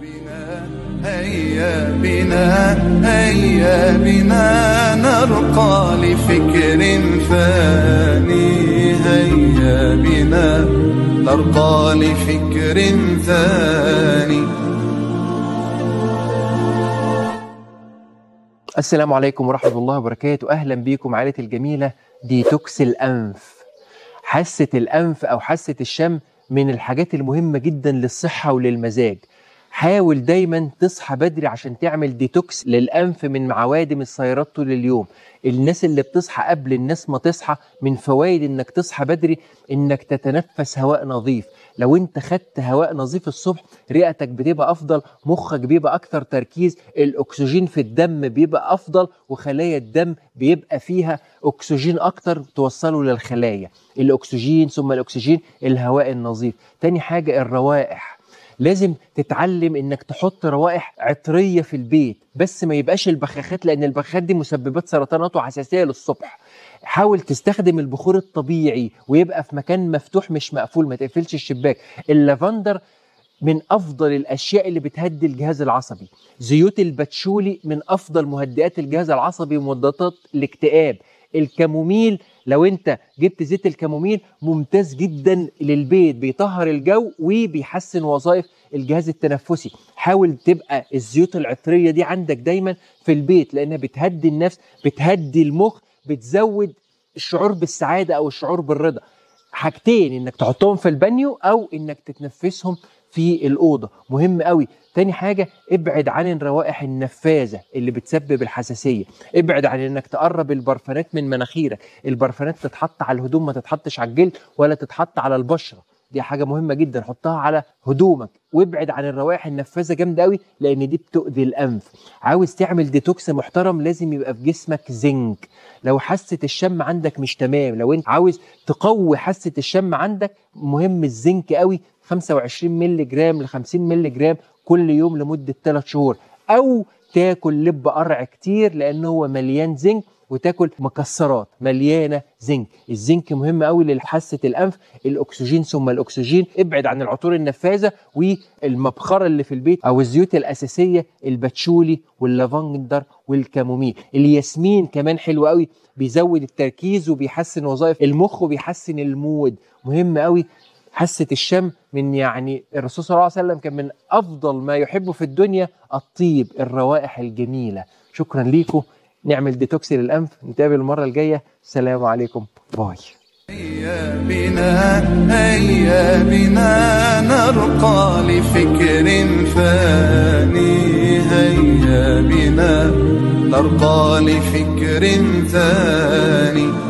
بنا هيا بنا هيا بنا نرقى لفكر ثاني هيا بنا نرقى لفكر ثاني السلام عليكم ورحمة الله وبركاته أهلا بيكم عائلة الجميلة ديتوكس الأنف حاسة الأنف أو حاسة الشم من الحاجات المهمة جدا للصحة وللمزاج حاول دايما تصحى بدري عشان تعمل ديتوكس للأنف من عوادم السيارات طول اليوم الناس اللي بتصحى قبل الناس ما تصحى من فوائد انك تصحى بدري انك تتنفس هواء نظيف لو انت خدت هواء نظيف الصبح رئتك بتبقى افضل مخك بيبقى اكثر تركيز الاكسجين في الدم بيبقى افضل وخلايا الدم بيبقى فيها اكسجين اكتر توصله للخلايا الاكسجين ثم الاكسجين الهواء النظيف تاني حاجة الروائح لازم تتعلم انك تحط روائح عطريه في البيت بس ما يبقاش البخاخات لان البخاخات دي مسببات سرطانات وحساسيه للصبح حاول تستخدم البخور الطبيعي ويبقى في مكان مفتوح مش مقفول ما تقفلش الشباك اللافندر من افضل الاشياء اللي بتهدي الجهاز العصبي زيوت الباتشولي من افضل مهدئات الجهاز العصبي ومضادات الاكتئاب الكاموميل لو انت جبت زيت الكاموميل ممتاز جدا للبيت بيطهر الجو وبيحسن وظائف الجهاز التنفسي حاول تبقى الزيوت العطريه دي عندك دايما في البيت لانها بتهدي النفس بتهدي المخ بتزود الشعور بالسعاده او الشعور بالرضا حاجتين انك تحطهم في البانيو او انك تتنفسهم في الاوضه مهم قوي تاني حاجة ابعد عن الروائح النفاذة اللي بتسبب الحساسية ابعد عن انك تقرب البرفانات من مناخيرك البرفانات تتحط على الهدوم ما تتحطش على الجلد ولا تتحط على البشرة دي حاجة مهمة جدا حطها على هدومك وابعد عن الروائح النفاذة جامدة قوي لان دي بتؤذي الانف عاوز تعمل ديتوكس محترم لازم يبقى في جسمك زنك لو حاسة الشم عندك مش تمام لو انت عاوز تقوي حاسة الشم عندك مهم الزنك قوي 25 مللي جرام ل 50 مللي جرام كل يوم لمدة 3 شهور أو تاكل لب قرع كتير لأنه هو مليان زنك وتاكل مكسرات مليانه زنك الزنك مهم قوي لحاسه الانف الاكسجين ثم الاكسجين ابعد عن العطور النفاذه والمبخره اللي في البيت او الزيوت الاساسيه الباتشولي واللافندر والكاموميل الياسمين كمان حلو قوي بيزود التركيز وبيحسن وظائف المخ وبيحسن المود مهم قوي حاسه الشم من يعني الرسول صلى الله عليه وسلم كان من افضل ما يحبه في الدنيا الطيب الروائح الجميله شكرا ليكم نعمل ديتوكس للانف نتقابل المره الجايه السلام عليكم باي هيا بنا هيا بنا نرقى لفكر ثاني هيا بنا نرقى لفكر ثاني